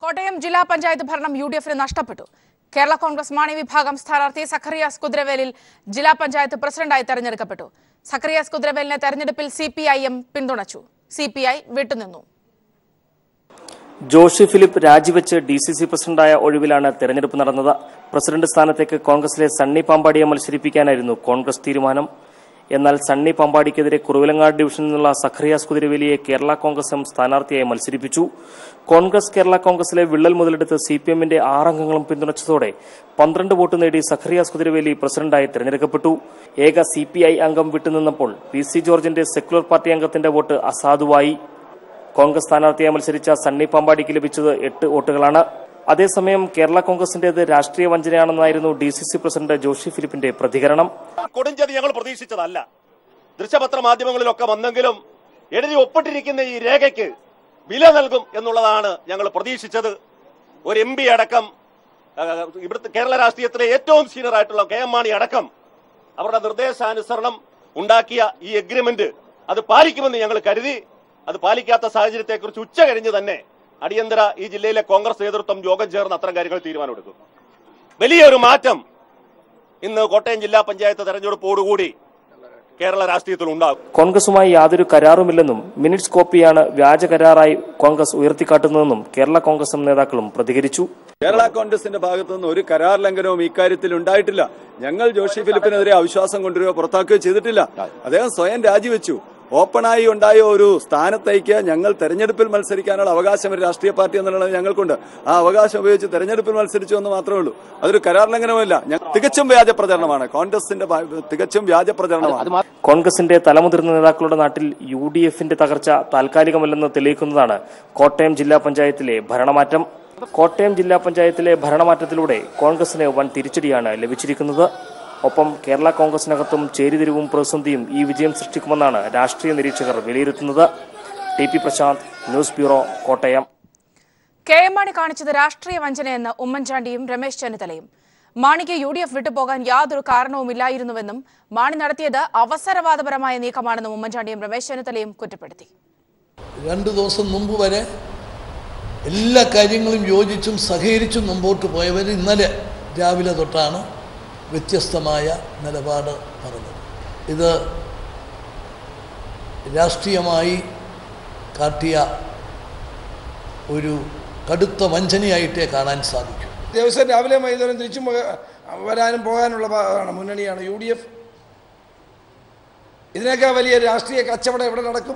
കോട്ടയം ജില്ലാ പഞ്ചായത്ത് ഭരണം U D എഫിന് നഷ്ടപ്പെട്ടു കേരള കോൺഗ്രസ് മാണി വിഭാഗം സ്ഥാനാർത്ഥി സഖറിയാസ് കുതിരവേലിൽ ജില്ലാ പഞ്ചായത്ത് പ്രസിഡന്റായി തെരഞ്ഞെടുക്കപ്പെട്ടു സഖറിയാസ് കുതിരവേലിനെ തെരഞ്ഞെടുപ്പിൽ സി പി ഐ എം പിന്തുണച്ചു സി പി ഐ വിട്ടുനിന്നു ജോഷി ഫിലിപ്പ് രാജിവെച്ച് ഡി സി സി പ്രസിഡന്റായ ഒഴിവിലാണ് തെരഞ്ഞെടുപ്പ് നടന്നത് പ്രസിഡന്റ് സ്ഥാനത്തേക്ക് കോൺഗ്രസിലെ സണ്ണി പാമ്പാടിയെ മത്സരിപ്പിക്കാനായിരുന്നു കോൺഗ്രസ് തീരുമാനം എന്നാൽ സണ്ണി പാമ്പാടിക്കെതിരെ കുറുവിലങ്ങാട് ഡിവിഷനിൽ നിന്നുള്ള സഖറിയാസ് കുതിരവേലിയെ കേരള കോൺഗ്രസ് എം സ്ഥാനാർത്ഥിയായി മത്സരിപ്പിച്ചു കോൺഗ്രസ് കേരള കോൺഗ്രസിലെ വിള്ളൽ മുതലെടുത്ത് സി പി എമ്മിന്റെ ആറംഗങ്ങളും പിന്തുണച്ചതോടെ പന്ത്രണ്ട് വോട്ട് നേടി സഖറിയാസ് കുതിരവേലി പ്രസിഡന്റായി തെരഞ്ഞെടുക്കപ്പെട്ടു ഏക സി പി ഐ അംഗം വിട്ടുനിന്നപ്പോൾ പി സി ജോർജിന്റെ സെക്യുലർ പാർട്ടി അംഗത്തിന്റെ വോട്ട് അസാധുവായി കോൺഗ്രസ് സ്ഥാനാർത്ഥിയായി മത്സരിച്ച സണ്ണി പാമ്പാടിക്ക് ലഭിച്ചത് എട്ട് വോട്ടുകളാണ് അതേസമയം കേരള കോൺഗ്രസിന്റേത് രാഷ്ട്രീയ വഞ്ചനയാണെന്നായിരുന്നു D C C president Joshi ഫിലിപ്പിന്റെ പ്രതികരണം കൊടുംചതി ഞങ്ങൾ പ്രതീക്ഷിച്ചതല്ല ദൃശ്യപത്ര മാധ്യമങ്ങളിലൊക്കെ വന്നെങ്കിലും എഴുതി ഒപ്പിട്ടിരിക്കുന്ന ഈ രേഖയ്ക്ക് വില നൽകും എന്നുള്ളതാണ് ഞങ്ങൾ പ്രതീക്ഷിച്ചത് ഒരു എം പി അടക്കം ആ, ഇവിടുത്തെ കേരള രാഷ്ട്രീയത്തിലെ ഏറ്റവും സീനിയർ ആയിട്ടുള്ള കെ എം മാണി അടക്കം അവരുടെ നിർദ്ദേശാനുസരണം ഉണ്ടാക്കിയ ഈ എഗ്രിമെന്റ് അത് പാലിക്കുമെന്ന് ഞങ്ങൾ കരുതി അത് പാലിക്കാത്ത സാഹചര്യത്തെക്കുറിച്ച് ഉച്ച കഴിഞ്ഞ് തന്നെ അടിയന്തര ഈ ജില്ലയിലെ കോൺഗ്രസ് നേതൃത്വം യോഗം ചേർന്ന് അത്തരം കാര്യങ്ങൾ തീരുമാനമെടുക്കും വലിയൊരു മാറ്റം ഇന്ന് കോട്ടയം ജില്ലാ പഞ്ചായത്ത് തെരഞ്ഞെടുപ്പോടുകൂടി കേരള രാഷ്ട്രീയത്തിൽ ഉണ്ടാകും കോൺഗ്രസുമായി യാതൊരു കരാറുമില്ലെന്നും മിനിറ്റ്സ് കോപ്പിയാണ് വ്യാജ കരാറായി കോൺഗ്രസ് ഉയർത്തിക്കാട്ടുന്നതെന്നും കേരള കോൺഗ്രസ് എം നേതാക്കളും പ്രതികരിച്ചു കേരള കോൺഗ്രസിന്റെ ഭാഗത്തു നിന്ന് ഒരു കരാർ ലംഘനവും ഇക്കാര്യത്തിൽ ഉണ്ടായിട്ടില്ല ഞങ്ങൾ ജോഷി ഫിലിപ്പിനെതിരെ അവിശ്വാസം കൊണ്ടുവരികയോ പുറത്താക്കുകയോ ചെയ്തിട്ടില്ല അദ്ദേഹം സ്വയം രാജിവെച്ചു ഓപ്പണായി ഉണ്ടായ ഒരു സ്ഥാനത്തേക്ക് ഞങ്ങൾ തെരഞ്ഞെടുപ്പിൽ മത്സരിക്കാനുള്ള അവകാശം ഒരു രാഷ്ട്രീയ പാർട്ടി എന്നുള്ളത് ഞങ്ങൾക്കുണ്ട് ആ അവകാശം ഉപയോഗിച്ച് തെരഞ്ഞെടുപ്പിൽ മത്സരിച്ചു എന്ന് മാത്രമേ ഉള്ളൂ അതൊരു കരാർ ലംഘനവുമല്ല ഞ- തികച്ചും വ്യാജ പ്രചരണമാണ് കോൺഗ്രസിന്റെ ഭാ- തികച്ചും വ്യാജ പ്രചരണമാണ് കോൺഗ്രസിന്റെ തലമുതിർന്ന നേതാക്കളുടെ നാട്ടിൽ യു ഡി എഫിന്റെ തകർച്ച താൽക്കാലികമല്ലെന്ന് തെളിയിക്കുന്നതാണ് കോട്ടയം ജില്ലാ പഞ്ചായത്തിലെ ഭരണമാറ്റം കോട്ടയം ജില്ലാ പഞ്ചായത്തിലെ ഭരണമാറ്റത്തിലൂടെ കോൺഗ്രസിന് വൻ തിരിച്ചടിയാണ് ലഭിച്ചിരിക്കുന്നത് ഒപ്പം കേരള കോൺഗ്രസിനകത്തും ചേരിതിരിവും പ്രതിസന്ധിയും ഈ വിജയം സൃഷ്ടിക്കുമെന്നാണ് രാഷ്ട്രീയ നിരീക്ഷകർ വിലയിരുത്തുന്നത് T P Prashanth news bureau Kottayam K M Mani കാണിച്ചത് രാഷ്ട്രീയ വഞ്ചനയെന്ന് ഉമ്മൻചാണ്ടിയും രമേശ് ചെന്നിത്തലയും മാണിക്ക് യു ഡി എഫ് വിട്ടുപോകാൻ യാതൊരു കാരണവുമില്ലായിരുന്നുവെന്നും മാണി നടത്തിയത് അവസരവാദപരമായ നീക്കമാണെന്നും ഉമ്മൻചാണ്ടിയും രമേശ് ചെന്നിത്തലയും കുറ്റപ്പെടുത്തി രണ്ട് ദിവസം മുമ്പ് വരെ എല്ലാ കാര്യങ്ങളും യോജിച്ചും സഹകരിച്ചും മുമ്പോട്ട് പോയവർ ഇന്നലെ രാവിലെ തൊട്ടാണ് വ്യത്യസ്തമായ നിലപാട് പറഞ്ഞത് ഇത് രാഷ്ട്രീയമായി കാട്ടിയ ഒരു കടുത്ത വഞ്ചനയായിട്ടേ കാണാൻ സാധിക്കൂ ദിവസം രാവിലെ വൈകുന്നേരം തിരിച്ചും പോക- വരാനും പോകാനുള്ള ഭാഗമാണ് മുന്നണിയാണ് യു ഡി എഫ് ഇതിനേക്കാൾ വലിയ രാഷ്ട്രീയ കച്ചവടം എവിടെ നടക്കും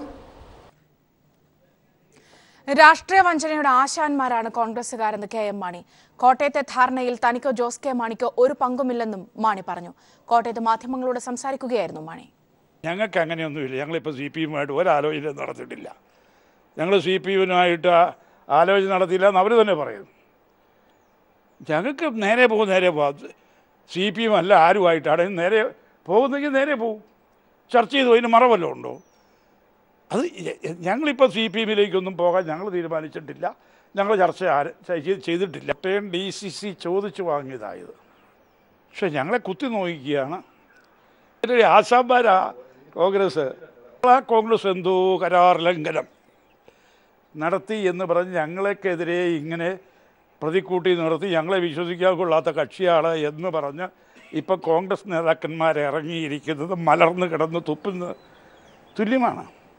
രാഷ്ട്രീയ വഞ്ചനയുടെ ആശാന്മാരാണ് കോൺഗ്രസുകാരെന്ന് കെ എം മാണി കോട്ടയത്തെ ധാരണയിൽ തനിക്കോ ജോസ് കെ മാണിക്കോ ഒരു പങ്കുമില്ലെന്നും മാണി പറഞ്ഞു കോട്ടയത്ത് മാധ്യമങ്ങളോട് സംസാരിക്കുകയായിരുന്നു മാണി ഞങ്ങൾക്ക് അങ്ങനെയൊന്നുമില്ല ഞങ്ങളിപ്പോൾ സി പി എമ്മുമായിട്ട് ഒരാലോചന നടത്തിയിട്ടില്ല ഞങ്ങൾ സി പി എമ്മിനുമായിട്ട് ആലോചന നടത്തിയില്ല എന്ന് അവർ തന്നെ പറയുന്നു ഞങ്ങൾക്ക് നേരെ പോകും നേരെ പോകാം സി പി എം അല്ല ആരുമായിട്ടാണ് നേരെ പോകുന്നെങ്കിൽ നേരെ പോകും ചർച്ച ചെയ്തു അതിന് മറവല്ലോ ഉണ്ടോ അത് ഞ- ഞങ്ങളിപ്പോൾ സി പി എമ്മിലേക്കൊന്നും പോകാൻ ഞങ്ങൾ തീരുമാനിച്ചിട്ടില്ല ഞങ്ങൾ ചർച്ച ആര് ചെയ്- ചെയ്തിട്ടില്ല കോട്ടയം ഡി സി സി ചോദിച്ചു വാങ്ങിയതായത് പക്ഷെ ഞങ്ങളെ കുത്തി നോക്കിക്കുകയാണ് ഒരു ആസാംബാരാ കോൺഗ്രസ് ആ കോൺഗ്രസ് എന്തോ കരാർ ലംഘനം നടത്തി എന്ന് പറഞ്ഞ് ഞങ്ങൾക്കെതിരെ ഇങ്ങനെ പ്രതിക്കൂട്ടി നടത്തി ഞങ്ങളെ വിശ്വസിക്കാൻ കൊള്ളാത്ത കക്ഷിയാണ് എന്ന് പറഞ്ഞ് ഇപ്പം കോൺഗ്രസ് നേതാക്കന്മാർ ഇറങ്ങിയിരിക്കുന്നത് മലർന്ന് കിടന്ന് തുപ്പുന്ന തുല്യമാണ്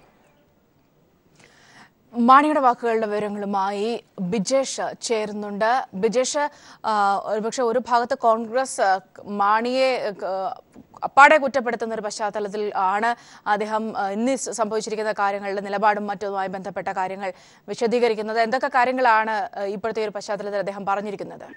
മാണിയുടെ വാക്കുകളുടെ വിവരങ്ങളുമായി ബിജേഷ് ചേരുന്നുണ്ട് ബിജേഷ് ആ, ഒരുപക്ഷെ ഒരു ഭാഗത്ത് കോൺഗ്രസ് ആ, മാണിയെ ആ, അപ്പാടെ കുറ്റപ്പെടുത്തുന്ന ഒരു പശ്ചാത്തലത്തിൽ ആണ് അദ്ദേഹം ആ, ഇന്ന് സ് സംഭവിച്ചിരിക്കുന്ന കാര്യങ്ങളുടെ നിലപാടും മറ്റുമായി ബന്ധപ്പെട്ട കാര്യങ്ങൾ വിശദീകരിക്കുന്നത് എന്തൊക്കെ കാര്യങ്ങളാണ് ആ, ഇപ്പോഴത്തെ ഒരു പശ്ചാത്തലത്തിൽ അദ്ദേഹം പറഞ്ഞിരിക്കുന്നത്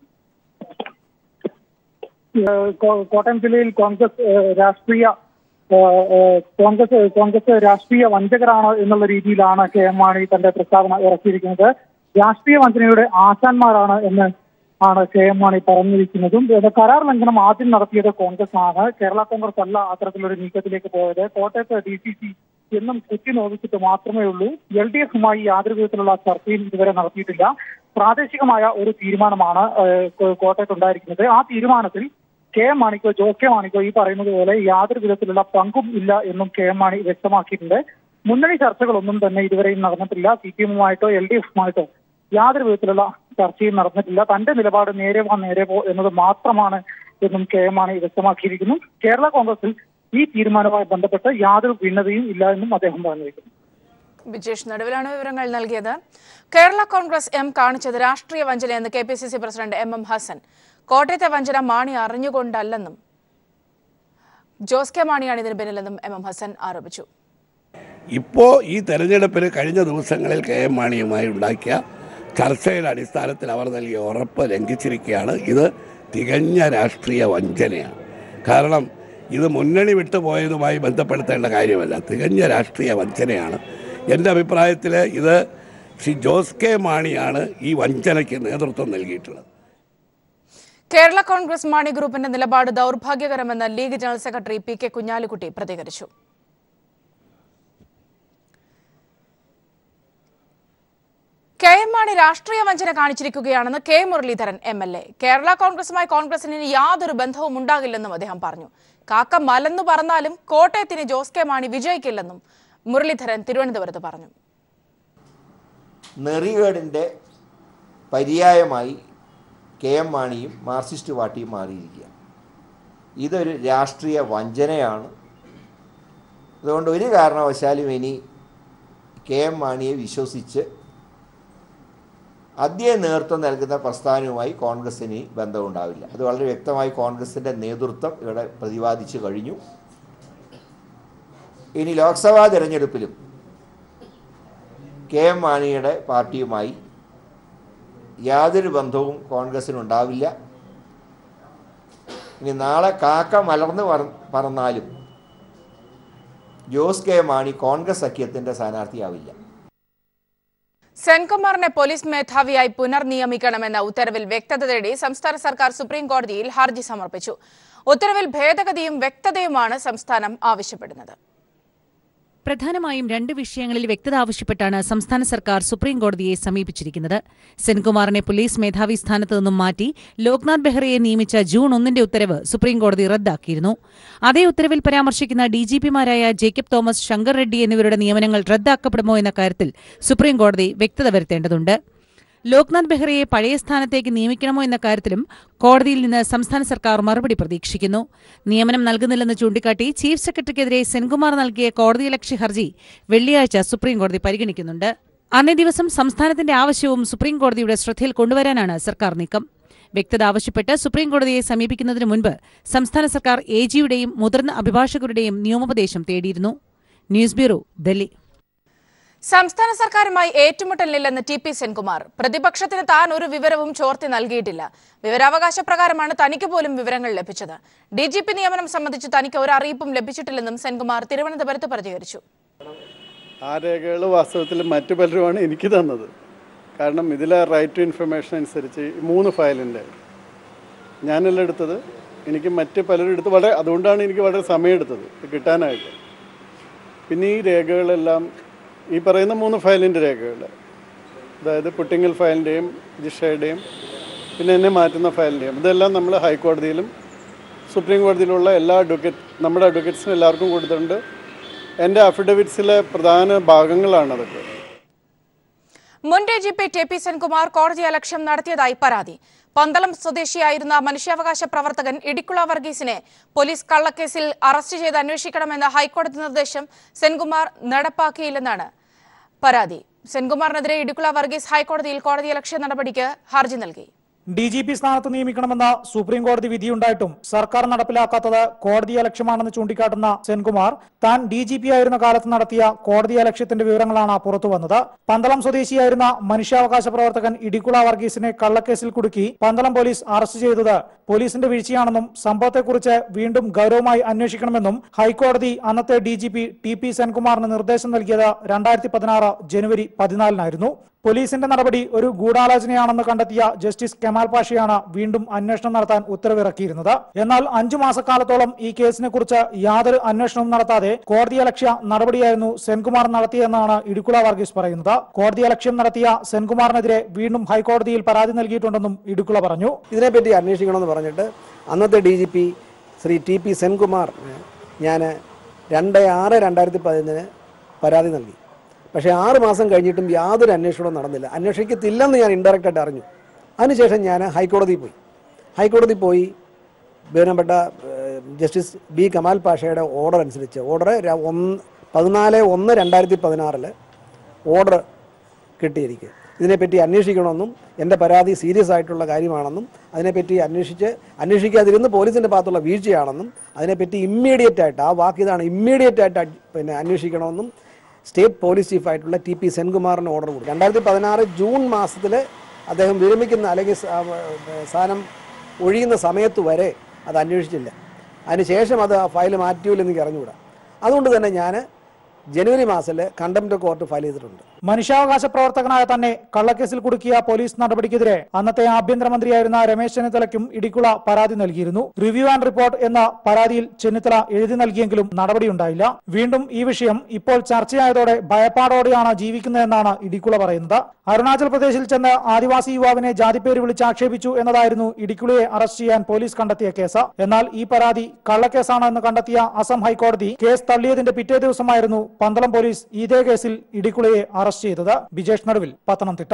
ഏഹ് കോ- കോട്ടയം ജില്ലയിൽ കോൺഗ്രസ് ഏഹ് രാഷ്ട്രീയ ഏഹ് ഏഹ് കോൺഗ്രസ് കോൺഗ്രസ് രാഷ്ട്രീയ വഞ്ചകരാണ് എന്നുള്ള രീതിയിലാണ് കെ എം മാണി തന്റെ പ്രസ്താവന ഇറക്കിയിരിക്കുന്നത് രാഷ്ട്രീയ വഞ്ചനയുടെ ആശാന്മാരാണ് എന്ന് ആണ് കെ എം മാണി പറഞ്ഞിരിക്കുന്നതും ഇത് കരാർ ലംഘനം ആദ്യം നടത്തിയത് കോൺഗ്രസ് ആണ് കേരള കോൺഗ്രസ് അല്ല അത്തരത്തിലൊരു നീക്കത്തിലേക്ക് പോയത് കോട്ടയത്ത് ഡി സി സി എന്നും കുത്തി നോവിച്ചിട്ട് മാത്രമേ ഉള്ളൂ എൽ ഡി എഫുമായി യാതൊരു വിധത്തിലുള്ള ചർച്ചയും ഇതുവരെ നടത്തിയിട്ടില്ല പ്രാദേശികമായ ഒരു തീരുമാനമാണ് ഏഹ് കോ- കോട്ടയത്ത് ഉണ്ടായിരിക്കുന്നത് ആ തീരുമാനത്തിൽ കെ എം മാണിക്കോ ജോസ് കെ മാണിക്കോ ഈ പറയുന്നത് പോലെ യാതൊരു വിധത്തിലുള്ള പങ്കും ഇല്ല എന്നും കെ എം മാണി വ്യക്തമാക്കിയിട്ടുണ്ട് മുന്നണി ചർച്ചകളൊന്നും തന്നെ ഇതുവരെയും നടന്നിട്ടില്ല സി പി എമ്മുമായിട്ടോ എൽ ഡി എഫുമായിട്ടോ യാതൊരു വിധത്തിലുള്ള ചർച്ചയും നടന്നിട്ടില്ല തന്റെ നിലപാട് നേരെ വാ നേരെ പോ എന്നത് മാത്രമാണ് എന്നും കെ എം മാണി വ്യക്തമാക്കിയിരിക്കുന്നു കേരള കോൺഗ്രസിൽ ഈ തീരുമാനവുമായി ബന്ധപ്പെട്ട് യാതൊരു ഭിന്നതയും ഇല്ല എന്നും അദ്ദേഹം പറഞ്ഞിരിക്കുന്നു ബിജേഷ് നടുവിലാണ് വിവരങ്ങൾ നൽകിയത് കേരള കോൺഗ്രസ് എം കാണിച്ചത് രാഷ്ട്രീയ വഞ്ചനയെന്ന് K P C C president M M Hassan കോട്ടയത്തെ വഞ്ചന മാണി അറിഞ്ഞുകൊണ്ടല്ലെന്നും ജോസ് കെ മാണിയാണ് ഇതിന് പിന്നിലെന്നും എം എം ഹസൻ ആരോപിച്ചു ഇപ്പോൾ ഈ തെരഞ്ഞെടുപ്പിൽ കഴിഞ്ഞ ദിവസങ്ങളിൽ കെ എം മാണിയുമായി ഉണ്ടാക്കിയ ചർച്ചയുടെ അടിസ്ഥാനത്തിൽ അവർ നൽകിയ ഉറപ്പ് ലംഘിച്ചിരിക്കുകയാണ് ഇത് തികഞ്ഞ രാഷ്ട്രീയ വഞ്ചനയാണ് കാരണം ഇത് മുന്നണി വിട്ടുപോയതുമായി ബന്ധപ്പെടുത്തേണ്ട കാര്യമല്ല തികഞ്ഞ രാഷ്ട്രീയ വഞ്ചനയാണ് എൻ്റെ അഭിപ്രായത്തിൽ ഇത് ശ്രീ ജോസ് കെ മാണിയാണ് ഈ വഞ്ചനയ്ക്ക് നേതൃത്വം നൽകിയിട്ടുള്ളത് കേരള കോൺഗ്രസ് മാണി ഗ്രൂപ്പിന്റെ നിലപാട് ദൗർഭാഗ്യകരമെന്ന് League general secretary P K Kunhalikutty പ്രതികരിച്ചു കെ എം മാണി രാഷ്ട്രീയ വഞ്ചന കാണിച്ചിരിക്കുകയാണെന്ന് K Muraleedharan M L A Kerala കോൺഗ്രസുമായി കോൺഗ്രസിന് ഇനി യാതൊരു ബന്ധവും ഉണ്ടാകില്ലെന്നും അദ്ദേഹം പറഞ്ഞു കാക്ക മലന്നു പറഞ്ഞാലും കോട്ടയത്തിന് ജോസ് കെ മാണി വിജയിക്കില്ലെന്നും മുരളീധരൻ തിരുവനന്തപുരത്ത് പറഞ്ഞു നെറികേടിൻ്റെ പര്യായമായി കെ എം മാണിയും മാർക്സിസ്റ്റ് പാർട്ടിയും മാറിയിരിക്കുക ഇതൊരു രാഷ്ട്രീയ വഞ്ചനയാണ് അതുകൊണ്ട് ഒരു കാരണവശാലും ഇനി കെ എം മാണിയെ വിശ്വസിച്ച് അദ്ദേഹം നേതൃത്വം നൽകുന്ന പ്രസ്ഥാനവുമായി കോൺഗ്രസിന് ബന്ധമുണ്ടാവില്ല അത് വളരെ വ്യക്തമായി കോൺഗ്രസിൻ്റെ നേതൃത്വം ഇവിടെ പ്രതിപാദിച്ചു കഴിഞ്ഞു ഇനി ലോക്സഭാ തിരഞ്ഞെടുപ്പിലും കെ എം മാണിയുടെ പാർട്ടിയുമായി യാതൊരു ബന്ധവും കോൺഗ്രസിനുണ്ടാവില്ല ഇനി നാളെ കാക്ക മലർന്ന് പറ- പറന്നാലും ജോസ് കെ മാണി കോൺഗ്രസ് സഖ്യത്തിൻ്റെ സ്ഥാനാർത്ഥിയാവില്ല സെൻകുമാറിനെ പോലീസ് മേധാവിയായി പുനർനിയമിക്കണമെന്ന ഉത്തരവിൽ വ്യക്തത തേടി സംസ്ഥാന സർക്കാർ സുപ്രീം കോടതിയിൽ ഹർജി സമർപ്പിച്ചു ഉത്തരവിൽ ഭേദഗതിയും വ്യക്തതയുമാണ് സംസ്ഥാനം ആവശ്യപ്പെടുന്നത് പ്രധാനമായും രണ്ട് വിഷയങ്ങളിൽ വ്യക്തത ആവശ്യപ്പെട്ടാണ് സംസ്ഥാന സർക്കാർ സുപ്രീം കോടതിയെ സമീപിച്ചിരിക്കുന്നത് സെൻകുമാറിനെ പോലീസ് മേധാവി സ്ഥാനത്ത് നിന്നും മാറ്റി ലോക്നാഥ് ബെഹ്റയെ നിയമിച്ച ജൂൺ ഒന്നിന്റെ ഉത്തരവ് സുപ്രീം കോടതി റദ്ദാക്കിയിരുന്നു അതേ ഉത്തരവിൽ പരാമർശിക്കുന്ന ഡിജിപിമാരായ ജേക്കബ് തോമസ് ശങ്കർ റെഡ്ഡി എന്നിവരുടെ നിയമനങ്ങൾ റദ്ദാക്കപ്പെടുമോ എന്ന കാര്യത്തിൽ സുപ്രീം കോടതി വ്യക്തത വരുത്തേണ്ടതുണ്ട് ലോക്നാഥ് ബെഹ്റയെ പഴയ സ്ഥാനത്തേക്ക് നിയമിക്കണമോ എന്ന കാര്യത്തിലും കോടതിയിൽ നിന്ന് സംസ്ഥാന സർക്കാർ മറുപടി പ്രതീക്ഷിക്കുന്നു നിയമനം നൽകുന്നില്ലെന്ന് ചൂണ്ടിക്കാട്ടി ചീഫ് സെക്രട്ടറിക്കെതിരെ സെൻകുമാർ നൽകിയ കോടതിയലക്ഷ്യ ഹർജി വെള്ളിയാഴ്ച സുപ്രീം കോടതി പരിഗണിക്കുന്നുണ്ട് അന്നേ ദിവസം സംസ്ഥാനത്തിന്റെ ആവശ്യവും സുപ്രീം കോടതിയുടെ ശ്രദ്ധയിൽ കൊണ്ടുവരാനാണ് സർക്കാർ നീക്കം വ്യക്തത ആവശ്യപ്പെട്ട് സുപ്രീം കോടതിയെ സമീപിക്കുന്നതിന് മുൻപ് സംസ്ഥാന സർക്കാർ എ ജിയുടെയും മുതിർന്ന അഭിഭാഷകരുടെയും നിയമോപദേശം തേടിയിരുന്നു ന്യൂസ് ബ്യൂറോ ഡൽഹി സംസ്ഥാന സർക്കാരുമായി ഏറ്റുമുട്ടലില്ലെന്ന് ടി പി സെൻകുമാർ പ്രതിപക്ഷത്തിന് താൻ ഒരു വിവരവും ചോർത്തി നൽകിയിട്ടില്ല വിവരാവകാശ പ്രകാരമാണ് തനിക്ക് പോലും വിവരങ്ങൾ ലഭിച്ചത് ഡി ജി പി നിയമനം സംബന്ധിച്ച് തനിക്ക് ഒരു അറിയിപ്പും ലഭിച്ചിട്ടില്ലെന്നും സെൻകുമാർ തിരുവനന്തപുരത്ത് പ്രതികരിച്ചു ആ രേഖകൾ വാസ്തവത്തിൽ മറ്റു പലരുമാണ് എനിക്ക് തന്നത് കാരണം ഇതിലെ റൈറ്റ് ടു ഇൻഫർമേഷൻ അനുസരിച്ച് ഈ മൂന്ന് ഫയലിൻ്റെ ഞാനല്ല എടുത്തത് എനിക്ക് മറ്റ് പലരും എടുത്ത് വളരെ അതുകൊണ്ടാണ് എനിക്ക് വളരെ സമയമെടുത്തത് ഇത് കിട്ടാനായിട്ട് പിന്നെ ഈ രേഖകളെല്ലാം ഈ പറയുന്ന മൂന്ന് ഫയലിൻ്റെ രേഖകൾ അതായത് പുട്ടിങ്ങൽ ഫയലിൻ്റെയും ജിഷയുടെയും പിന്നെ എന്നെ മാറ്റുന്ന ഫയലിൻ്റെയും ഇതെല്ലാം നമ്മൾ ഹൈക്കോടതിയിലും സുപ്രീം കോടതിയിലുള്ള എല്ലാ അഡ്വക്കേറ്റ് നമ്മുടെ അഡ്വക്കേറ്റ്സിനും എല്ലാവർക്കും കൊടുത്തിട്ടുണ്ട് എൻ്റെ അഫിഡവിറ്റ്സിലെ പ്രധാന ഭാഗങ്ങളാണ് അതൊക്കെ മുൻ D G P T P Senkumar കോടതി അലക്ഷ്യം നടത്തിയതായി പരാതി പന്തളം സ്വദേശിയായിരുന്ന മനുഷ്യാവകാശ പ്രവർത്തകൻ ഇടിക്കുള വർഗീസിനെ പോലീസ് കള്ളക്കേസിൽ അറസ്റ്റ് ചെയ്ത് അന്വേഷിക്കണമെന്ന ഹൈക്കോടതി നിർദ്ദേശം സെൻകുമാർ നടപ്പാക്കിയില്ലെന്നാണ് പരാതി സെൻകുമാറിനെതിരെ ഇടുക്കുള വർഗീസ് ഹൈക്കോടതിയിൽ കോടതിയലക്ഷ്യ നടപടിക്ക് ഹർജി നൽകി ഡി ജി പി സ്ഥാനത്ത് നിയമിക്കണമെന്ന സുപ്രീം കോടതി വിധിയുണ്ടായിട്ടും സർക്കാർ നടപ്പിലാക്കാത്തത് കോടതിയെ ലക്ഷ്യമാണെന്ന് ചൂണ്ടിക്കാട്ടുന്ന സെൻകുമാർ താൻ ഡി ജി പി ആയിരുന്ന കാലത്ത് നടത്തിയ കോടതിയെ ലക്ഷ്യത്തിന്റെ വിവരങ്ങളാണ് പുറത്തുവന്നത് പന്തളം സ്വദേശിയായിരുന്ന മനുഷ്യാവകാശ പ്രവർത്തകൻ ഇടിക്കുള വർഗീസിനെ കള്ളക്കേസിൽ കുടുക്കി പന്തളം പോലീസ് അറസ്റ്റ് ചെയ്തത് പോലീസിന്റെ വീഴ്ചയാണെന്നും സംഭവത്തെക്കുറിച്ച് വീണ്ടും ഗൗരവമായി അന്വേഷിക്കണമെന്നും ഹൈക്കോടതി അന്നത്തെ D G P T P സെൻകുമാറിന് നിർദ്ദേശം നൽകിയത് രണ്ടായിരത്തി പതിനാറ് ജനുവരി പതിനാലിനായിരുന്നു പോലീസിന്റെ നടപടി ഒരു ഗൂഢാലോചനയാണെന്ന് കണ്ടെത്തിയ ജസ്റ്റിസ് കെമാൽ പാഷയാണ് വീണ്ടും അന്വേഷണം നടത്താൻ ഉത്തരവിറക്കിയിരുന്നത് എന്നാൽ അഞ്ചു മാസക്കാലത്തോളം ഈ കേസിനെ കുറിച്ച് യാതൊരു അന്വേഷണവും നടത്താതെ കോടതിയലക്ഷ്യ നടപടിയായിരുന്നു സെൻകുമാർ നടത്തിയെന്നാണ് ഇടുക്കുള വർഗീസ് പറയുന്നത് കോടതിയലക്ഷ്യം നടത്തിയ സെൻകുമാറിനെതിരെ വീണ്ടും ഹൈക്കോടതിയിൽ പരാതി നൽകിയിട്ടുണ്ടെന്നും ഇടുക്കുള പറഞ്ഞു ഇതിനെപ്പറ്റി അന്വേഷിക്കണമെന്ന് പറഞ്ഞിട്ട് അന്നത്തെ D G P Shri T P Senkumar ഞാൻ രണ്ട് ആറ് രണ്ടായിരത്തി പതിനൊന്നിന് പരാതി നൽകി പക്ഷേ ആറ് മാസം കഴിഞ്ഞിട്ടും യാതൊരു അന്വേഷണവും നടന്നില്ല അന്വേഷിക്കത്തില്ലെന്ന് ഞാൻ ഇൻഡയറക്റ്റായിട്ട് അറിഞ്ഞു അതിനുശേഷം ഞാൻ ഹൈക്കോടതിയിൽ പോയി ഹൈക്കോടതി പോയി ബഹുമാനപ്പെട്ട ഏഹ്, ജസ്റ്റിസ് ബി കമാൽ പാഷയുടെ ഓർഡർ അനുസരിച്ച് ഓർഡർ ര- ഒന്ന് പതിനാല് ഒന്ന് രണ്ടായിരത്തി പതിനാറില് ഓർഡർ കിട്ടിയിരിക്കുക ഇതിനെപ്പറ്റി അന്വേഷിക്കണമെന്നും എൻ്റെ പരാതി സീരിയസ് ആയിട്ടുള്ള കാര്യമാണെന്നും അതിനെപ്പറ്റി അന്വേഷിച്ച് അന്വേഷിക്കാതിരുന്ന് പോലീസിൻ്റെ ഭാഗത്തുള്ള വീഴ്ചയാണെന്നും അതിനെപ്പറ്റി ഇമ്മീഡിയറ്റ് ആയിട്ട് ആ വാക്ക് ഇതാണ് ഇമ്മീഡിയറ്റ് ആയിട്ട് അഡ്- പിന്നെ അന്വേഷിക്കണമെന്നും സ്റ്റേറ്റ് പോലീസ് ചീഫായിട്ടുള്ള ടി പി സെൻകുമാറിന് ഓർഡർ കൊടുത്തു രണ്ടായിരത്തി പതിനാറ് ജൂൺ മാസത്തിൽ അദ്ദേഹം വിരമിക്കുന്ന അല്ലെങ്കിൽ സ- ആ, ഏ, സ്ഥാനം ഒഴിയുന്ന സമയത്ത് വരെ അത് അന്വേഷിച്ചില്ല അതിനുശേഷം അത് ആ ഫയൽ മാറ്റിയില്ലെന്ന് എനിക്ക് അറിഞ്ഞുകൂടാ അതുകൊണ്ട് തന്നെ ഞാൻ ജനുവരി മാസത്തിൽ കണ്ടംപ്റ്റ് കോർട്ട് ഫയൽ ചെയ്തിട്ടുണ്ട് മനുഷ്യാവകാശ പ്രവർത്തകനായ തന്നെ കള്ളക്കേസിൽ കുടുക്കിയ പോലീസ് നടപടിക്കെതിരെ അന്നത്തെ ആഭ്യന്തരമന്ത്രിയായിരുന്ന രമേശ് ചെന്നിത്തലയ്ക്കും ഇടിക്കുള പരാതി നൽകിയിരുന്നു റിവ്യൂ ആൻഡ് റിപ്പോർട്ട് എന്ന പരാതിയിൽ ചെന്നിത്തല എഴുതി നൽകിയെങ്കിലും നടപടിയുണ്ടായില്ല വീണ്ടും ഈ വിഷയം ഇപ്പോൾ ചർച്ചയായതോടെ ഭയപ്പാടോടെയാണ് ജീവിക്കുന്നതെന്നാണ് ഇടിക്കുള പറയുന്നത് അരുണാചൽ പ്രദേശിൽ ചെന്ന് ആദിവാസി യുവാവിനെ ജാതിപ്പേര് വിളിച്ച് ആക്ഷേപിച്ചു എന്നതായിരുന്നു ഇടിക്കുളയെ അറസ്റ്റ് ചെയ്യാൻ പോലീസ് കണ്ടെത്തിയ കേസ് എന്നാൽ ഈ പരാതി കള്ളക്കേസാണ് എന്ന് കണ്ടെത്തിയ അസം ഹൈക്കോടതി കേസ് തള്ളിയതിന്റെ പിറ്റേ ദിവസമായിരുന്നു പന്തളം പോലീസ് ഇതേ കേസിൽ ഇടിക്കുളയെ അറസ്റ്റ് ചെയ്തത് ബിജേഷ് നടുവിൽ പത്തനംതിട്ട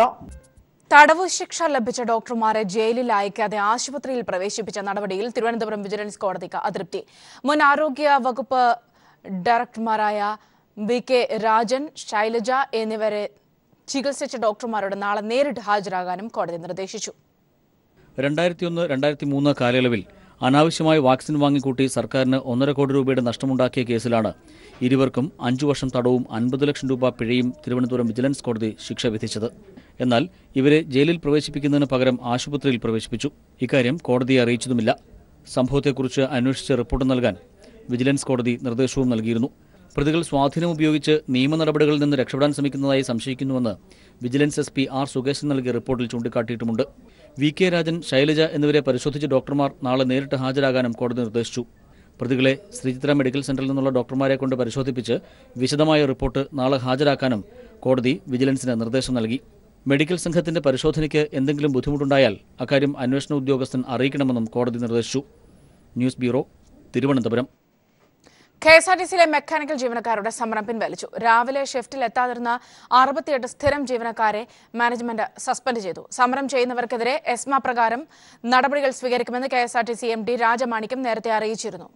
തടവ് ശിക്ഷ ലഭിച്ച ഡോക്ടർമാരെ ജയിലിൽ അയക്കാതെ ആശുപത്രിയിൽ പ്രവേശിപ്പിച്ച നടപടിയിൽ തിരുവനന്തപുരം വിജിലൻസ് കോടതിക്ക് അതൃപ്തി മുൻ ആരോഗ്യ വകുപ്പ് ഡയറക്ടർമാരായ വി കെ രാജൻ ശൈലജ എന്നിവരെ ചികിത്സിച്ച ഡോക്ടർമാരോട് നാളെ നേരിട്ട് ഹാജരാകാനും കോടതി നിർദ്ദേശിച്ചു രണ്ടായിരത്തി ഒന്ന് രണ്ടായിരത്തി മൂന്ന് കാലയളവിൽ അനാവശ്യമായി വാക്സിൻ വാങ്ങിക്കൂട്ടി സർക്കാരിന് ഒന്നര കോടി രൂപയുടെ നഷ്ടമുണ്ടാക്കിയ കേസിലാണ് ഇരുവർക്കും അഞ്ചു വർഷം തടവും അൻപത് ലക്ഷം രൂപ പിഴയും തിരുവനന്തപുരം വിജിലൻസ് കോടതി ശിക്ഷ വിധിച്ചത് എന്നാൽ ഇവരെ ജയിലിൽ പ്രവേശിപ്പിക്കുന്നതിന് പകരം ആശുപത്രിയിൽ പ്രവേശിപ്പിച്ചു ഇക്കാര്യം കോടതിയെ അറിയിച്ചതുമില്ല സംഭവത്തെക്കുറിച്ച് അന്വേഷിച്ച് റിപ്പോർട്ട് നൽകാൻ വിജിലൻസ് കോടതി നിർദ്ദേശവും നൽകിയിരുന്നു പ്രതികൾ സ്വാധീനം ഉപയോഗിച്ച് നിയമ നടപടികളിൽ നിന്ന് രക്ഷപ്പെടാൻ ശ്രമിക്കുന്നതായി സംശയിക്കുന്നുവെന്ന് vigilance S P R Sukesan നൽകിയ റിപ്പോർട്ടിൽ ചൂണ്ടിക്കാട്ടിയിട്ടുമുണ്ട് വി കെ രാജൻ ശൈലജ എന്നിവരെ പരിശോധിച്ച ഡോക്ടർമാർ നാളെ നേരിട്ട് ഹാജരാകാനും കോടതി നിർദ്ദേശിച്ചു പ്രതികളെ ശ്രീചിത്ര മെഡിക്കൽ സെന്ററിൽ നിന്നുള്ള ഡോക്ടർമാരെ കൊണ്ട് പരിശോധിപ്പിച്ച് വിശദമായ റിപ്പോർട്ട് നാളെ ഹാജരാക്കാനും കോടതി വിജിലൻസിന് നിർദ്ദേശം നൽകി മെഡിക്കൽ സംഘത്തിന്റെ പരിശോധനയ്ക്ക് എന്തെങ്കിലും ബുദ്ധിമുട്ടുണ്ടായാൽ അക്കാര്യം അന്വേഷണ ഉദ്യോഗസ്ഥൻ അറിയിക്കണമെന്നും കോടതി നിർദ്ദേശിച്ചു news bureau Thiruvananthapuram K S R T സിയിലെ മെക്കാനിക്കൽ ജീവനക്കാരുടെ സമരം പിൻവലിച്ചു രാവിലെ ഷിഫ്റ്റിൽ എത്താതിരുന്ന അറുപത്തിയെട്ട് സ്ഥിരം ജീവനക്കാരെ മാനേജ്മെന്റ് സസ്പെൻഡ് ചെയ്തു സമരം ചെയ്യുന്നവർക്കെതിരെ എസ്മ പ്രകാരം നടപടികൾ സ്വീകരിക്കുമെന്ന് K S R T C M D Rajamanickam നേരത്തെ അറിയിച്ചിരുന്നു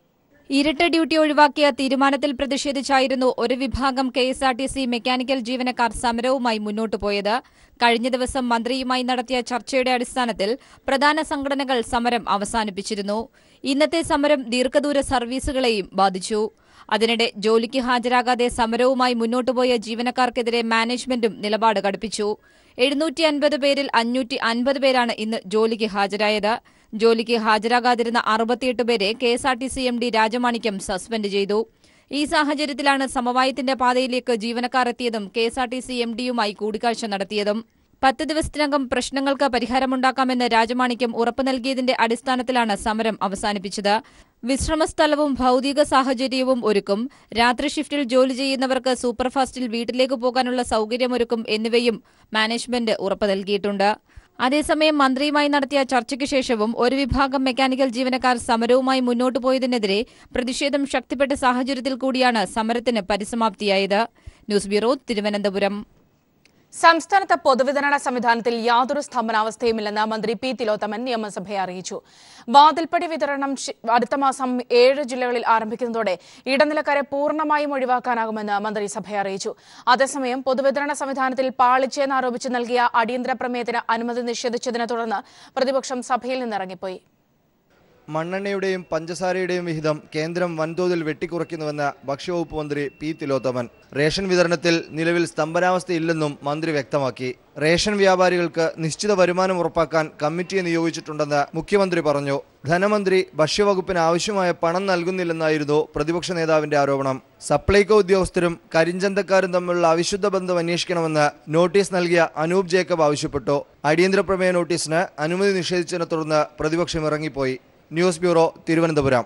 ഇരട്ട ഡ്യൂട്ടി ഒഴിവാക്കിയ തീരുമാനത്തിൽ പ്രതിഷേധിച്ചായിരുന്നു ഒരു വിഭാഗം K S R T C mechanical ജീവനക്കാർ സമരവുമായി മുന്നോട്ടു പോയത് കഴിഞ്ഞ ദിവസം മന്ത്രിയുമായി നടത്തിയ ചർച്ചയുടെ അടിസ്ഥാനത്തിൽ പ്രധാന സംഘടനകൾ സമരം അവസാനിപ്പിച്ചിരുന്നു ഇന്നത്തെ സമരം ദീർഘദൂര സർവീസുകളെയും ബാധിച്ചു അതിനിടെ ജോലിക്ക് ഹാജരാകാതെ സമരവുമായി മുന്നോട്ടുപോയ ജീവനക്കാർക്കെതിരെ മാനേജ്മെന്റും നിലപാട് കടുപ്പിച്ചു എഴുന്നൂറ്റി അൻപത് പേരിൽ അഞ്ഞൂറ്റി അൻപത് പേരാണ് ഇന്ന് ജോലിക്ക് ഹാജരായത് ജോലിക്ക് ഹാജരാകാതിരുന്ന അറുപത്തിയെട്ട് പേരെ K S R T C M D Rajamanickam suspend ചെയ്തു ഈ സാഹചര്യത്തിലാണ് സമവായത്തിന്റെ പാതയിലേക്ക് ജീവനക്കാർ എത്തിയതും K S R T C M ഡിയുമായി കൂടിക്കാഴ്ച നടത്തിയതും പത്ത് ദിവസത്തിനകം പ്രശ്നങ്ങൾക്ക് പരിഹാരമുണ്ടാക്കാമെന്ന് രാജമാണിക്യം ഉറപ്പു നൽകിയതിന്റെ അടിസ്ഥാനത്തിലാണ് സമരം അവസാനിപ്പിച്ചത് വിശ്രമസ്ഥലവും ഭൗതിക സാഹചര്യവും ഒരുക്കും രാത്രി ഷിഫ്റ്റിൽ ജോലി ചെയ്യുന്നവർക്ക് സൂപ്പർഫാസ്റ്റിൽ വീട്ടിലേക്ക് പോകാനുള്ള സൌകര്യമൊരുക്കും എന്നിവയും മാനേജ്മെന്റ് ഉറപ്പു നൽകിയിട്ടുണ്ട് അതേസമയം മന്ത്രിയുമായി നടത്തിയ ചർച്ചയ്ക്ക് ശേഷവും ഒരു വിഭാഗം മെക്കാനിക്കൽ ജീവനക്കാർ സമരവുമായി മുന്നോട്ടു പോയതിനെതിരെ പ്രതിഷേധം ശക്തിപ്പെട്ട സാഹചര്യത്തിൽ കൂടിയാണ് സമരത്തിന് പരിസമാപ്തിയായത് ന്യൂസ് ബ്യൂറോ തിരുവനന്തപുരം സംസ്ഥാനത്ത് പൊതുവിതരണ സംവിധാനത്തിൽ യാതൊരു സ്തംഭനാവസ്ഥയുമില്ലെന്ന് മന്ത്രി പി തിലോത്തമൻ നിയമസഭയെ അറിയിച്ചു വാതിൽപ്പടി വിതരണം ശി- അടുത്ത മാസം ഏഴ് ജില്ലകളിൽ ആരംഭിക്കുന്നതോടെ ഇടനിലക്കാരെ പൂർണ്ണമായും ഒഴിവാക്കാനാകുമെന്ന് മന്ത്രി സഭയെ അറിയിച്ചു അതേസമയം പൊതുവിതരണ സംവിധാനത്തിൽ പാളിച്ചയെന്ന് ആരോപിച്ച് നൽകിയ അടിയന്തര പ്രമേയത്തിന് അനുമതി നിഷേധിച്ചതിനെ തുടർന്ന് പ്രതിപക്ഷം സഭയിൽ നിന്നിറങ്ങിപ്പോയി മണ്ണെണ്ണയുടെയും പഞ്ചസാരയുടെയും വിഹിതം കേന്ദ്രം വൻതോതിൽ വെട്ടിക്കുറയ്ക്കുന്നുവെന്ന് ഭക്ഷ്യവകുപ്പ് മന്ത്രി പി തിലോത്തമൻ റേഷൻ വിതരണത്തിൽ നിലവിൽ സ്തംഭനാവസ്ഥയില്ലെന്നും മന്ത്രി വ്യക്തമാക്കി റേഷൻ വ്യാപാരികൾക്ക് നിശ്ചിത വരുമാനം ഉറപ്പാക്കാൻ കമ്മിറ്റിയെ നിയോഗിച്ചിട്ടുണ്ടെന്ന് മുഖ്യമന്ത്രി പറഞ്ഞു ധനമന്ത്രി ഭക്ഷ്യവകുപ്പിന് ആവശ്യമായ പണം നൽകുന്നില്ലെന്നായിരുന്നു പ്രതിപക്ഷ നേതാവിന്റെ ആരോപണം സപ്ലൈകോ ഉദ്യോഗസ്ഥരും കരിഞ്ചന്തക്കാരും തമ്മിലുള്ള അവിശുദ്ധ ബന്ധം അന്വേഷിക്കണമെന്ന് നോട്ടീസ് നൽകിയ അനൂപ് ജേക്കബ് ആവശ്യപ്പെട്ടു അടിയന്തര പ്രമേയ നോട്ടീസിന് അനുമതി നിഷേധിച്ചതിനെ തുടർന്ന് പ്രതിപക്ഷം ഇറങ്ങിപ്പോയി news bureau Thiruvananthapuram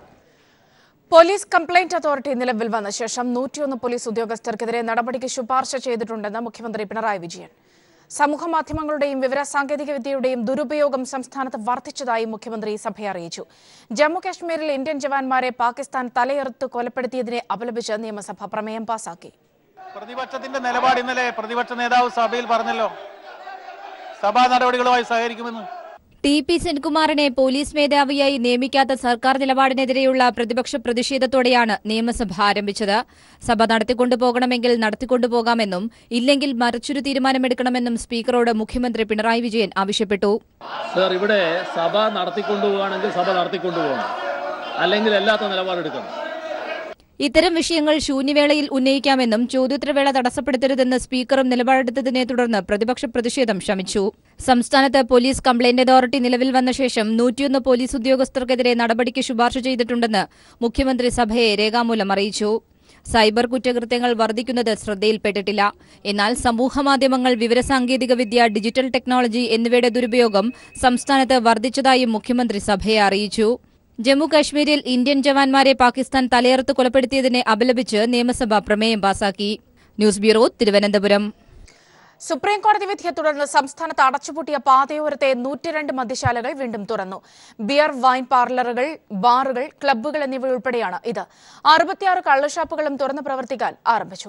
police complaint authority നിലവിൽ വന്ന ശേഷം നൂറ്റിയൊന്ന് പോലീസ് ഉദ്യോഗസ്ഥർക്കെതിരെ നടപടിക്ക് ശുപാർശ ചെയ്തിട്ടുണ്ടെന്ന് മുഖ്യമന്ത്രി പിണറായി വിജയൻ സമൂഹമാധ്യമങ്ങളുടെയും വിവരസാങ്കേതിക വിദ്യയുടെയും ദുരുപയോഗം സംസ്ഥാനത്ത് വർദ്ധിച്ചതായി മുഖ്യമന്ത്രി സഭയെ അറിയിച്ചു ജമ്മു കാശ്മീരിൽ ഇന്ത്യൻ ജവാന്മാരെ പാകിസ്ഥാൻ തലയെറുത്ത് കൊലപ്പെടുത്തിയതിനെ അപലപിച്ച് നിയമസഭ പ്രമേയം പാസാക്കി പ്രതിപക്ഷത്തിന്റെ നിലപാട് ഇന്നലെ പ്രതിപക്ഷ നേതാവ് സഭയിൽ പറഞ്ഞല്ലോ സഭാ നടപടികളുമായി സഹകരിക്കുമെന്ന് ടി പി സെൻകുമാറിനെ പോലീസ് മേധാവിയായി നിയമിക്കാത്ത സർക്കാർ നിലപാടിനെതിരെയുള്ള പ്രതിപക്ഷ പ്രതിഷേധത്തോടെയാണ് നിയമസഭ ആരംഭിച്ചത് സഭ നടത്തിക്കൊണ്ടുപോകണമെങ്കിൽ നടത്തിക്കൊണ്ടുപോകാമെന്നും ഇല്ലെങ്കിൽ മറിച്ചൊരു തീരുമാനമെടുക്കണമെന്നും സ്പീക്കറോട് മുഖ്യമന്ത്രി പിണറായി വിജയൻ ആവശ്യപ്പെട്ടു സർ ഇവിടെ സഭ നടത്തിക്കൊണ്ടുപോവുകയാണെങ്കിൽ സഭ നടത്തിക്കൊണ്ടുപോകണം അല്ലെങ്കിൽ അല്ലാത്ത നിലപാടെടുക്കണം ഇത്തരം വിഷയങ്ങൾ ശൂന്യവേളയിൽ ഉന്നയിക്കാമെന്നും ചോദ്യോത്തരവേള തടസ്സപ്പെടുത്തരുതെന്ന് സ്പീക്കറും നിലപാടെടുത്തതിനെ തുടർന്ന് പ്രതിപക്ഷ പ്രതിഷേധം ശമിച്ചു സംസ്ഥാനത്ത് പോലീസ് കംപ്ലയിന്റ് അതോറിറ്റി നിലവിൽ വന്ന ശേഷം നൂറ്റിയൊന്ന് പോലീസ് ഉദ്യോഗസ്ഥർക്കെതിരെ നടപടിക്ക് ശുപാർശ ചെയ്തിട്ടുണ്ടെന്ന് മുഖ്യമന്ത്രി സഭയെ രേഖാമൂലം അറിയിച്ചു സൈബർ കുറ്റകൃത്യങ്ങൾ വർദ്ധിക്കുന്നത് ശ്രദ്ധയിൽപ്പെട്ടിട്ടില്ല എന്നാൽ സമൂഹമാധ്യമങ്ങൾ വിവരസാങ്കേതിക വിദ്യ ഡിജിറ്റൽ ടെക്നോളജി എന്നിവയുടെ ദുരുപയോഗം സംസ്ഥാനത്ത് വർദ്ധിച്ചതായും മുഖ്യമന്ത്രി സഭയെ അറിയിച്ചു ജമ്മു കാശ്മീരിൽ ഇന്ത്യൻ ജവാന്മാരെ പാകിസ്ഥാൻ തലയറുത്ത് കൊലപ്പെടുത്തിയതിനെ അപലപിച്ച് നിയമസഭ പ്രമേയം പാസാക്കി ന്യൂസ് ബ്യൂറോ തിരുവനന്തപുരം സുപ്രീം കോടതി വിധിയെ തുടർന്ന് സംസ്ഥാനത്ത് അടച്ചുപൂട്ടിയ പാതയോരത്തെ നൂറ്റിരണ്ട് മദ്യശാലകൾ വീണ്ടും തുറന്നു ബിയർ വൈൻ പാർലറുകൾ ബാറുകൾ ക്ലബ്ബുകൾ എന്നിവ ഉൾപ്പെടെയാണ് ഇത് അറുപത്തിയാറ് കള്ളുഷാപ്പുകളും തുറന്ന് പ്രവർത്തിക്കാൻ ആരംഭിച്ചു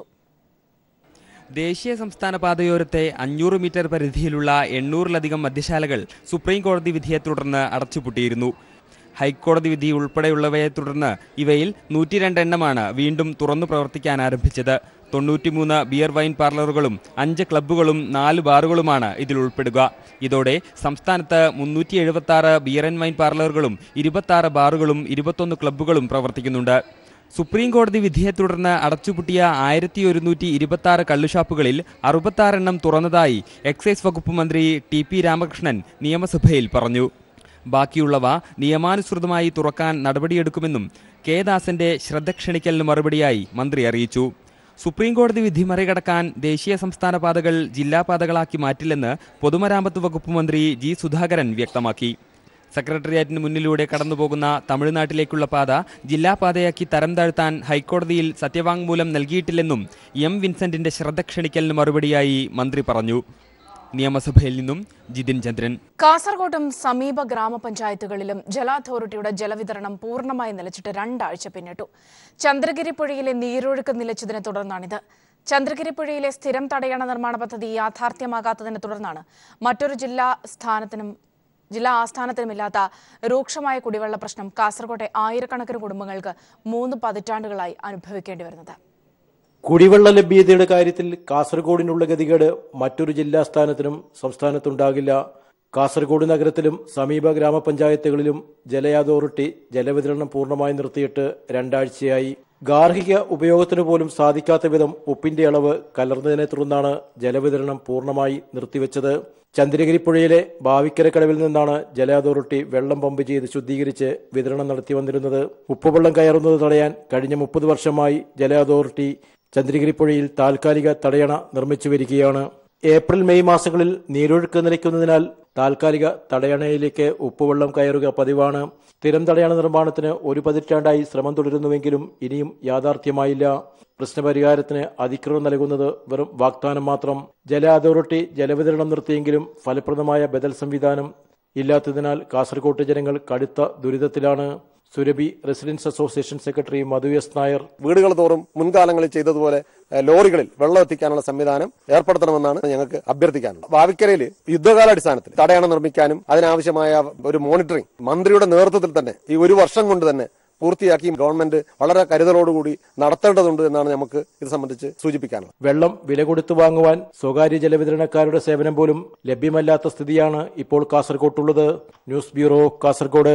ദേശീയ സംസ്ഥാന പാതയോരത്തെ അഞ്ഞൂറ് മീറ്റർ പരിധിയിലുള്ള എണ്ണൂറിലധികം മദ്യശാലകൾ സുപ്രീം കോടതി വിധിയെ തുടർന്ന് അടച്ചുപൂട്ടിയിരുന്നു ഹൈക്കോടതി വിധി ഉൾപ്പെടെയുള്ളവയെ തുടർന്ന് ഇവയിൽ നൂറ്റിരണ്ട് എണ്ണമാണ് വീണ്ടും തുറന്നു പ്രവർത്തിക്കാൻ ആരംഭിച്ചത് തൊണ്ണൂറ്റിമൂന്ന് ബിയർ വൈൻ പാർലറുകളും അഞ്ച് ക്ലബ്ബുകളും നാല് ബാറുകളുമാണ് ഇതിൽ ഉൾപ്പെടുക ഇതോടെ സംസ്ഥാനത്ത് മുന്നൂറ്റി എഴുപത്തി ആറ് ബിയർ ആൻഡ് വൈൻ പാർലറുകളും ഇരുപത്തി ബാറുകളും ഇരുപത്തൊന്ന് ക്ലബ്ബുകളും പ്രവർത്തിക്കുന്നുണ്ട് സുപ്രീം കോടതി വിധിയെ തുടർന്ന് അടച്ചുപൂട്ടിയ ആയിരത്തി ഒരുന്നൂറ്റി ഇരുപത്തി ആറ് കള്ളുഷാപ്പുകളിൽ അറുപത്താറെണ്ണം തുറന്നതായി എക്സൈസ് വകുപ്പ് മന്ത്രി ടി പി രാമകൃഷ്ണൻ നിയമസഭയിൽ പറഞ്ഞു ബാക്കിയുള്ളവ നിയമാനുസൃതമായി തുറക്കാൻ നടപടിയെടുക്കുമെന്നും കെ ദാസന്റെ ശ്രദ്ധ ക്ഷണിക്കലിന് മറുപടിയായി മന്ത്രി അറിയിച്ചു സുപ്രീം കോടതി വിധി മറികടക്കാൻ ദേശീയ സംസ്ഥാന പാതകൾ ജില്ലാ പാതകളാക്കി മാറ്റില്ലെന്ന് പൊതുമരാമത്ത് വകുപ്പ് മന്ത്രി ജി സുധാകരൻ വ്യക്തമാക്കി സെക്രട്ടേറിയറ്റിന് മുന്നിലൂടെ കടന്നുപോകുന്ന തമിഴ്നാട്ടിലേക്കുള്ള പാത ജില്ലാ പാതയാക്കി തരം താഴ്ത്താൻ ഹൈക്കോടതിയിൽ സത്യവാങ്മൂലം നൽകിയിട്ടില്ലെന്നും എം വിൻസെന്റിന്റെ ശ്രദ്ധ ക്ഷണിക്കലിന് മറുപടിയായി മന്ത്രി പറഞ്ഞു നിയമസഭയിൽ നിന്നും ജിതിൻ ചന്ദ്രൻ കാസർകോട്ടും സമീപ ഗ്രാമപഞ്ചായത്തുകളിലും ജല അതോറിറ്റിയുടെ ജലവിതരണം പൂർണ്ണമായി നിലച്ചിട്ട് രണ്ടാഴ്ച പിന്നിട്ടു ചന്ദ്രഗിരി പുഴയിലെ നീരൊഴുക്ക് നിലച്ചതിനെ തുടർന്നാണിത് ചന്ദ്രഗിരി പുഴയിലെ സ്ഥിരം തടയണ നിർമ്മാണ പദ്ധതി യാഥാർത്ഥ്യമാകാത്തതിനെ തുടർന്നാണ് മറ്റൊരു ജില്ലാ സ്ഥാനത്തിനും ജില്ലാ ആസ്ഥാനത്തിനുമില്ലാത്ത രൂക്ഷമായ കുടിവെള്ള പ്രശ്നം കാസർകോട്ടെ ആയിരക്കണക്കിന് കുടുംബങ്ങൾക്ക് മൂന്ന് പതിറ്റാണ്ടുകളായി അനുഭവിക്കേണ്ടി വരുന്നത് കുടിവെള്ള ലഭ്യതയുടെ കാര്യത്തിൽ കാസർഗോഡിനുള്ള ഗതികേട് മറ്റൊരു ജില്ലാ സ്ഥാനത്തിനും സംസ്ഥാനത്തുണ്ടാകില്ല കാസർഗോഡ് നഗരത്തിലും സമീപ ഗ്രാമപഞ്ചായത്തുകളിലും ജല അതോറിറ്റി ജലവിതരണം പൂർണ്ണമായി നിർത്തിയിട്ട് രണ്ടാഴ്ചയായി ഗാർഹിക ഉപയോഗത്തിന് പോലും സാധിക്കാത്ത വിധം ഉപ്പിന്റെ അളവ് കലർന്നതിനെ തുടർന്നാണ് ജലവിതരണം പൂർണ്ണമായി നിർത്തിവെച്ചത് ചന്ദ്രഗിരി പുഴയിലെ ബാവിക്കരക്കടവിൽ നിന്നാണ് ജല അതോറിറ്റി വെള്ളം പമ്പ് ചെയ്ത് ശുദ്ധീകരിച്ച് വിതരണം നടത്തി വന്നിരുന്നത് ഉപ്പുവെള്ളം കയറുന്നത് തടയാൻ കഴിഞ്ഞ മുപ്പത് വർഷമായി ജല അതോറിറ്റി ചന്ദ്രഗിരി പുഴയിൽ താൽക്കാലിക തടയണ നിർമ്മിച്ചു വരികയാണ് ഏപ്രിൽ മെയ് മാസങ്ങളിൽ നീരൊഴുക്ക് നിലയ്ക്കുന്നതിനാൽ താൽക്കാലിക തടയണയിലേക്ക് ഉപ്പുവെള്ളം കയറുക പതിവാണ് സ്ഥിരം തടയണ നിർമ്മാണത്തിന് ഒരു പതിറ്റാണ്ടായി ശ്രമം തുടരുന്നുവെങ്കിലും ഇനിയും യാഥാർത്ഥ്യമായില്ല പ്രശ്നപരിഹാരത്തിന് അധികൃതർ നൽകുന്നത് വെറും വാഗ്ദാനം മാത്രം ജല അതോറിറ്റി ജലവിതരണം നിർത്തിയെങ്കിലും ഫലപ്രദമായ ബദൽ സംവിധാനം ഇല്ലാത്തതിനാൽ കാസർകോട്ട് ജനങ്ങൾ കടുത്ത ദുരിതത്തിലാണ് Surabhi residents association secretary Madhu S Nair വീടുകൾ തോറും മുൻകാലങ്ങളിൽ ചെയ്തതുപോലെ ഏഹ്, ലോറികളിൽ വെള്ളം എത്തിക്കാനുള്ള സംവിധാനം ഏർപ്പെടുത്തണമെന്നാണ് ഞങ്ങൾക്ക് അഭ്യർത്ഥിക്കാനുള്ളത് ഭാവിക്കരയിൽ യുദ്ധകാലാടിസ്ഥാനത്തിൽ തടയണ നിർമ്മിക്കാനും അതിനാവശ്യമായ ഒരു മോണിറ്ററിംഗ് മന്ത്രിയുടെ നേതൃത്വത്തിൽ തന്നെ ഈ ഒരു വർഷം കൊണ്ട് തന്നെ പൂർത്തിയാക്കി ഗവൺമെന്റ് വളരെ കരുതലോടുകൂടി നടത്തേണ്ടതുണ്ട് എന്നാണ് നമുക്ക് ഇത് സംബന്ധിച്ച് സൂചിപ്പിക്കാനുള്ളത് വെള്ളം വില കൊടുത്തു വാങ്ങുവാൻ സ്വകാര്യ ജലവിതരണക്കാരുടെ സേവനം പോലും ലഭ്യമല്ലാത്ത സ്ഥിതിയാണ് ഇപ്പോൾ കാസർകോട്ടുള്ളത് news bureau Kasaragod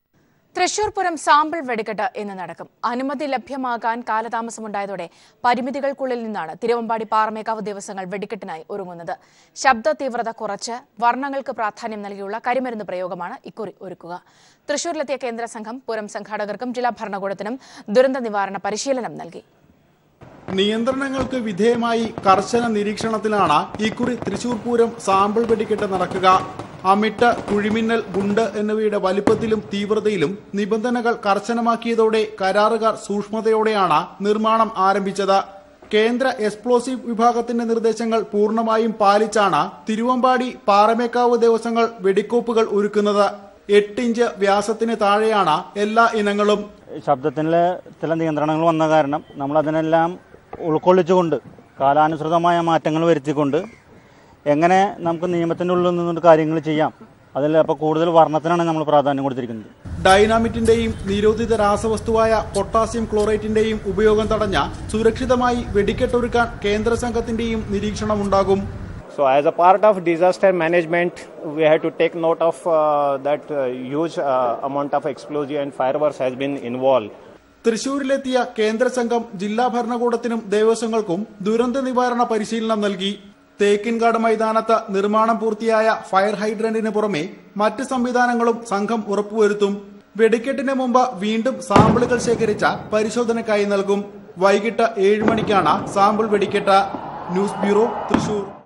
Thrissur Pooram sample വെടിക്കെട്ട് ഇന്ന് നടക്കും അനുമതി ലഭ്യമാകാൻ കാലതാമസമുണ്ടായതോടെ പരിമിതികൾക്കുള്ളിൽ നിന്നാണ് തിരുവമ്പാടി പാറമേക്കാവ് ദിവസങ്ങൾ വെടിക്കെട്ടിനായി ഒരുങ്ങുന്നത് ശബ്ദ തീവ്രത കുറച്ച് വർണ്ണങ്ങൾക്ക് പ്രാധാന്യം നൽകിയുള്ള കരിമരുന്ന് പ്രയോഗമാണ് ഇക്കുറി ഒരുക്കുക തൃശൂരിലെത്തിയ കേന്ദ്ര സംഘം പൂരം സംഘാടകർക്കും ജില്ലാ ഭരണകൂടത്തിനും ദുരന്ത നിവാരണ പരിശീലനം നൽകി നിയന്ത്രണങ്ങൾക്ക് വിധേയമായി കർശന നിരീക്ഷണത്തിലാണ് ഇക്കുറി തൃശൂർ പൂരം സാമ്പിൾ വെടിക്കെട്ട് നടക്കുക അമിട്ട് കുഴിമിന്നൽ ഗുണ്ട് എന്നിവയുടെ വലിപ്പത്തിലും തീവ്രതയിലും നിബന്ധനകൾ കർശനമാക്കിയതോടെ കരാറുകാർ സൂക്ഷ്മതയോടെയാണ് നിർമ്മാണം ആരംഭിച്ചത് കേന്ദ്ര എക്സ്പ്ലോസീവ് വിഭാഗത്തിന്റെ നിർദ്ദേശങ്ങൾ പൂർണ്ണമായും പാലിച്ചാണ് തിരുവമ്പാടി പാറമേക്കാവ് ദിവസങ്ങൾ വെടിക്കോപ്പുകൾ ഒരുക്കുന്നത് എട്ടിഞ്ച് വ്യാസത്തിന് താഴെയാണ് എല്ലാ ഇനങ്ങളും ശബ്ദത്തിലെ ചില നിയന്ത്രണങ്ങൾ വന്ന കാരണം നമ്മൾ അതിനെല്ലാം ഉൾക്കൊള്ളിച്ചുകൊണ്ട് കാലാനുസൃതമായ മാറ്റങ്ങൾ വരുത്തിക്കൊണ്ട് എങ്ങനെ നമുക്ക് നിയമത്തിൻ്റെ ഉള്ളിൽ നിന്നുകൊണ്ട് കാര്യങ്ങൾ ചെയ്യാം അതിൽ അപ്പോൾ കൂടുതൽ വർണ്ണത്തിനാണ് നമ്മൾ പ്രാധാന്യം കൊടുത്തിരിക്കുന്നത് ഡൈനാമിറ്റിന്റെയും നിരോധിത രാസവസ്തുവായ പൊട്ടാസ്യം ക്ലോറേറ്റിന്റെയും ഉപയോഗം തടഞ്ഞ സുരക്ഷിതമായി വെടിക്കെട്ടൊരുക്കാൻ കേന്ദ്ര സംഘത്തിന്റെയും നിരീക്ഷണമുണ്ടാകും So, as a part of disaster management, we had to take note of uh, that uh, huge uh, amount of explosive and fireworks has been involved. തൃശൂരിലെത്തിയ കേന്ദ്ര സംഘം ജില്ലാ ഭരണകൂടത്തിനും ദേവസ്വങ്ങൾക്കും ദുരന്ത നിവാരണ പരിശീലനം നൽകി തേക്കിൻകാട് മൈതാനത്ത് നിർമ്മാണം പൂർത്തിയായ ഫയർ ഹൈഡ്രന്റിന് പുറമെ മറ്റ് സംവിധാനങ്ങളും സംഘം ഉറപ്പുവരുത്തും വെടിക്കെട്ടിന് മുമ്പ് വീണ്ടും സാമ്പിളുകൾ ശേഖരിച്ച പരിശോധനയ്ക്കായി നൽകും വൈകിട്ട് ഏഴ് മണിക്കാണ് സാമ്പിൾ വെടിക്കെട്ട് ന്യൂസ് ബ്യൂറോ തൃശൂർ